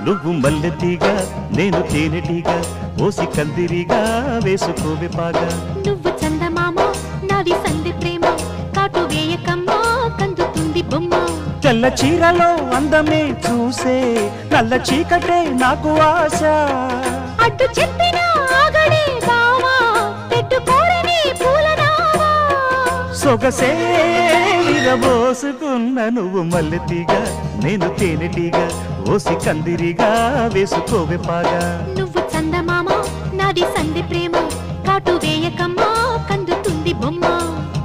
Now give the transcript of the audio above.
నువ్వు మల్లెతీగా నేను తేనెటీగా ఓసి కందిరిగా వేసుకోవే పాగా నువ్వు చందమామ నాది సంధి ప్రేమ కాటు వేయకమ్మా కందుతుంది బొమ్మ తెల్ల చీరలో అందమే చూసే నల్ల చీకటే నాకు ఆశ అడ్డు చెప్పిన ఆగడే బావా పెట్టుకోరని పూలనావా సొగసే విరబోసుకున్న నువ్వు మల్లెతీగా నేను తేనెటీగా ఓసి కందిరిగా వేసుకోవే పాగా నువ్వు చందమామ నాది సంధి ప్రేమ కాటు వేయకమ్మా కందుతుంది బొమ్మ